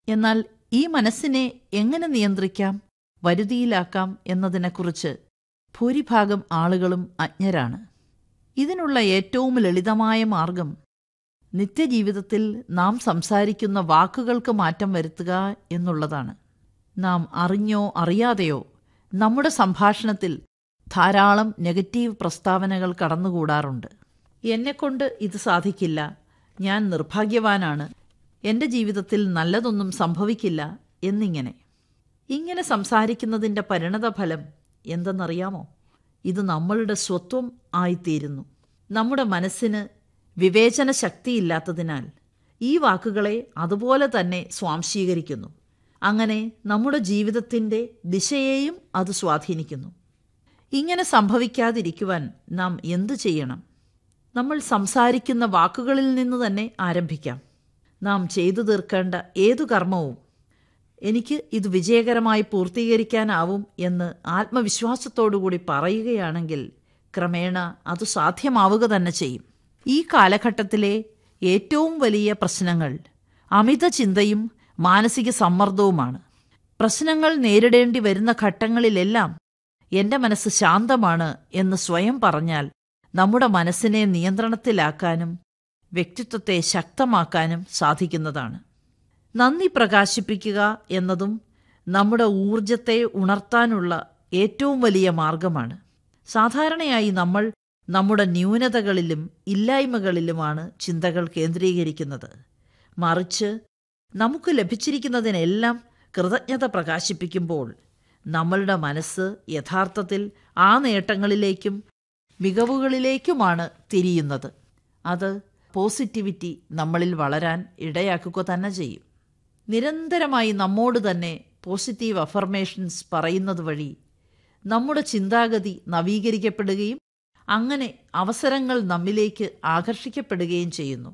എന്നാൽ ഈ മനസ്സിനെ എങ്ങനെ നിയന്ത്രിക്കാം വരുതിയിലാക്കാം എന്നതിനെക്കുറിച്ച് ഭൂരിഭാഗം ആളുകളും അജ്ഞരാണ് ഇതിനുള്ള ഏറ്റവും ലളിതമായ മാർഗം നിത്യജീവിതത്തിൽ നാം സംസാരിക്കുന്ന വാക്കുകൾക്ക് മാറ്റം വരുത്തുക എന്നുള്ളതാണ് നാം അറിഞ്ഞോ അറിയാതെയോ നമ്മുടെ സംഭാഷണത്തിൽ ധാരാളം നെഗറ്റീവ് പ്രസ്താവനകൾ കടന്നുകൂടാറുണ്ട് എന്നെക്കൊണ്ട് ഇത് സാധിക്കില്ല ഞാൻ നിർഭാഗ്യവാനാണ് എൻ്റെ ജീവിതത്തിൽ നല്ലതൊന്നും സംഭവിക്കില്ല എന്നിങ്ങനെ ഇങ്ങനെ സംസാരിക്കുന്നതിൻ്റെ പരിണതഫലം എന്തെന്നറിയാമോ ഇത് നമ്മളുടെ സ്വത്വം ആയിത്തീരുന്നു നമ്മുടെ മനസ്സിന് വിവേചന ശക്തിയില്ലാത്തതിനാൽ ഈ വാക്കുകളെ അതുപോലെ തന്നെ സ്വാംശീകരിക്കുന്നു അങ്ങനെ നമ്മുടെ ജീവിതത്തിൻ്റെ ദിശയെയും അത് സ്വാധീനിക്കുന്നു ഇങ്ങനെ സംഭവിക്കാതിരിക്കുവാൻ നാം എന്തു ചെയ്യണം നമ്മൾ സംസാരിക്കുന്ന വാക്കുകളിൽ നിന്ന് തന്നെ ആരംഭിക്കാം നാം ചെയ്തു തീർക്കേണ്ട ഏതു കർമ്മവും എനിക്ക് ഇത് വിജയകരമായി പൂർത്തീകരിക്കാനാവും എന്ന് ആത്മവിശ്വാസത്തോടുകൂടി പറയുകയാണെങ്കിൽ ക്രമേണ അത് സാധ്യമാവുക തന്നെ ചെയ്യും ഈ കാലഘട്ടത്തിലെ ഏറ്റവും വലിയ പ്രശ്നങ്ങൾ അമിത ചിന്തയും മാനസിക സമ്മർദ്ദവുമാണ് പ്രശ്നങ്ങൾ നേരിടേണ്ടി വരുന്ന ഘട്ടങ്ങളിലെല്ലാം എൻ്റെ മനസ്സ് ശാന്തമാണ് എന്ന് സ്വയം പറഞ്ഞാൽ നമ്മുടെ മനസ്സിനെ നിയന്ത്രണത്തിലാക്കാനും വ്യക്തിത്വത്തെ ശക്തമാക്കാനും സാധിക്കുന്നതാണ് നന്ദി പ്രകാശിപ്പിക്കുക എന്നതും നമ്മുടെ ഊർജത്തെ ഉണർത്താനുള്ള ഏറ്റവും വലിയ മാർഗമാണ് സാധാരണയായി നമ്മൾ നമ്മുടെ ന്യൂനതകളിലും ഇല്ലായ്മകളിലുമാണ് ചിന്തകൾ കേന്ദ്രീകരിക്കുന്നത് മറിച്ച് നമുക്ക് ലഭിച്ചിരിക്കുന്നതിനെല്ലാം കൃതജ്ഞത പ്രകാശിപ്പിക്കുമ്പോൾ നമ്മളുടെ മനസ്സ് യഥാർത്ഥത്തിൽ ആ നേട്ടങ്ങളിലേക്കും മികവുകളിലേക്കുമാണ് തിരിയുന്നത് അത് പോസിറ്റിവിറ്റി നമ്മളിൽ വളരാൻ ഇടയാക്കുക തന്നെ ചെയ്യും നിരന്തരമായി നമ്മോട് തന്നെ പോസിറ്റീവ് അഫർമേഷൻസ് പറയുന്നത് വഴി നമ്മുടെ ചിന്താഗതി നവീകരിക്കപ്പെടുകയും അങ്ങനെ അവസരങ്ങൾ നമ്മിലേക്ക് ആകർഷിക്കപ്പെടുകയും ചെയ്യുന്നു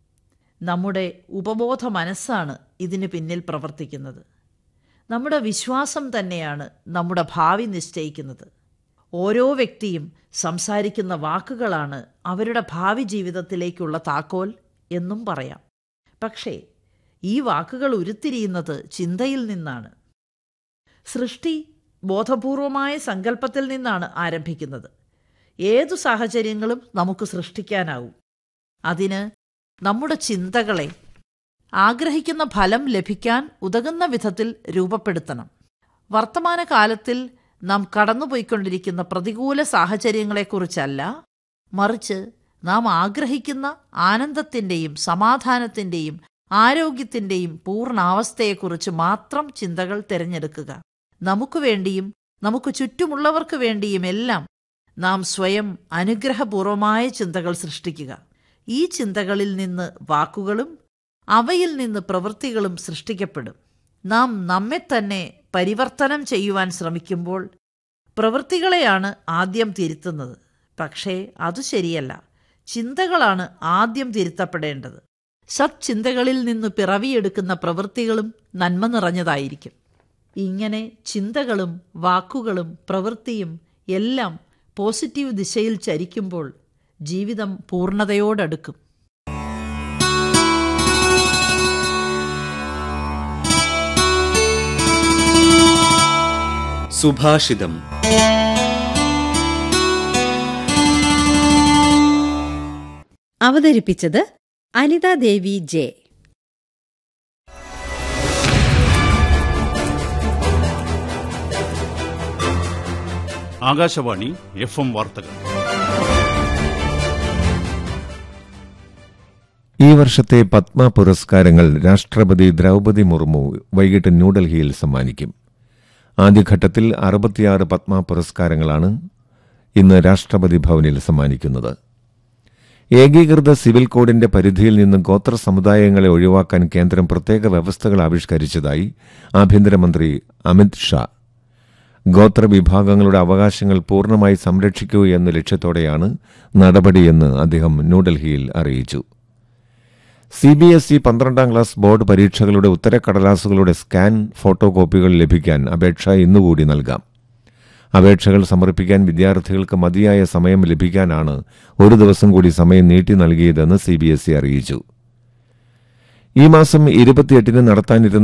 നമ്മുടെ ഉപബോധ മനസ്സാണ് ഇതിന് പിന്നിൽ പ്രവർത്തിക്കുന്നത് നമ്മുടെ വിശ്വാസം തന്നെയാണ് നമ്മുടെ ഭാവി നിശ്ചയിക്കുന്നത് ഓരോ വ്യക്തിയും സംസാരിക്കുന്ന വാക്കുകളാണ് അവരുടെ ഭാവി ജീവിതത്തിലേക്കുള്ള താക്കോൽ എന്നും പറയാം പക്ഷേ ഈ വാക്കുകൾ ഉരുത്തിരിയുന്നത് ചിന്തയിൽ നിന്നാണ് സൃഷ്ടി ബോധപൂർവമായ സങ്കല്പത്തിൽ നിന്നാണ് ആരംഭിക്കുന്നത് ഏതു സാഹചര്യങ്ങളും നമുക്ക് സൃഷ്ടിക്കാനാവും അതിന് നമ്മുടെ ചിന്തകളെ ആഗ്രഹിക്കുന്ന ഫലം ലഭിക്കാൻ ഉതകുന്ന വിധത്തിൽ രൂപപ്പെടുത്തണം വർത്തമാനകാലത്തിൽ നാം കടന്നുപോയിക്കൊണ്ടിരിക്കുന്ന പ്രതികൂല സാഹചര്യങ്ങളെക്കുറിച്ചല്ല മറിച്ച് നാം ആഗ്രഹിക്കുന്ന ആനന്ദത്തിൻ്റെയും സമാധാനത്തിൻ്റെയും ആരോഗ്യത്തിൻ്റെയും പൂർണ്ണാവസ്ഥയെക്കുറിച്ച് മാത്രം ചിന്തകൾ തിരഞ്ഞെടുക്കുക നമുക്ക് വേണ്ടിയും നമുക്ക് ചുറ്റുമുള്ളവർക്ക് വേണ്ടിയുമെല്ലാം നാം സ്വയം അനുഗ്രഹപൂർവമായ ചിന്തകൾ സൃഷ്ടിക്കുക ഈ ചിന്തകളിൽ നിന്ന് വാക്കുകളും അവയിൽ നിന്ന് പ്രവൃത്തികളും സൃഷ്ടിക്കപ്പെടും നാം നമ്മെ തന്നെ പരിവർത്തനം ചെയ്യുവാൻ ശ്രമിക്കുമ്പോൾ പ്രവൃത്തികളെയാണ് ആദ്യം തിരുത്തുന്നത് പക്ഷേ അത് ശരിയല്ല ചിന്തകളാണ് ആദ്യം തിരുത്തപ്പെടേണ്ടത് സത്ചിന്തകളിൽ നിന്ന് പിറവിയെടുക്കുന്ന പ്രവൃത്തികളും നന്മ നിറഞ്ഞതായിരിക്കും ഇങ്ങനെ ചിന്തകളും വാക്കുകളും പ്രവൃത്തിയും എല്ലാം പോസിറ്റീവ് ദിശയിൽ ചരിക്കുമ്പോൾ ജീവിതം പൂർണ്ണതയോടടുക്കും സുഭാഷിതം അവതരിപ്പിച്ചത് Anithadevi J Akashvani F M വാർത്തകൾ ഈ വർഷത്തെ പത്മ പുരസ്കാരങ്ങൾ രാഷ്ട്രപതി ദ്രൗപദി മുർമു വൈകിട്ട് ന്യൂഡൽഹിയിൽ സമ്മാനിക്കും ആദ്യഘട്ടത്തിൽ അറുപത്തിയാറ് പത്മ പുരസ്കാരങ്ങളാണ് ഇന്ന് രാഷ്ട്രപതി ഭവനിൽ സമ്മാനിക്കുന്നത് ഏകീകൃത സിവിൽ കോഡിന്റെ പരിധിയിൽ നിന്ന് ഗോത്ര സമുദായങ്ങളെ ഒഴിവാക്കാൻ കേന്ദ്രം പ്രത്യേക വ്യവസ്ഥകൾ ആവിഷ്കരിച്ചതായി ആഭ്യന്തരമന്ത്രി അമിത് ഷാ ഗോത്രവിഭാഗങ്ങളുടെ അവകാശങ്ങൾ പൂർണ്ണമായി സംരക്ഷിക്കൂ എന്ന ലക്ഷ്യത്തോടെയാണ് നടപടിയെന്ന് അദ്ദേഹം ന്യൂഡൽഹിയിൽ അറിയിച്ചു സി ബി എസ് ഇ പന്ത്രണ്ടാം ക്ലാസ് ബോർഡ് പരീക്ഷകളുടെ ഉത്തരക്കടലാസുകളുടെ സ്കാൻ ഫോട്ടോ കോപ്പികൾ ലഭിക്കാൻ അപേക്ഷ ഇന്നുകൂടി നൽകാം അപേക്ഷകൾ സമർപ്പിക്കാൻ വിദ്യാർത്ഥികൾക്ക് മതിയായ സമയം ലഭിക്കാനാണ് ഒരു ദിവസം കൂടി സമയം നീട്ടി നൽകിയതെന്ന് സി ബി എസ് ഇ അറിയിച്ചു ഈ മാസം ഇരുപത്തിയെട്ടിന് നടത്താനിരുന്ന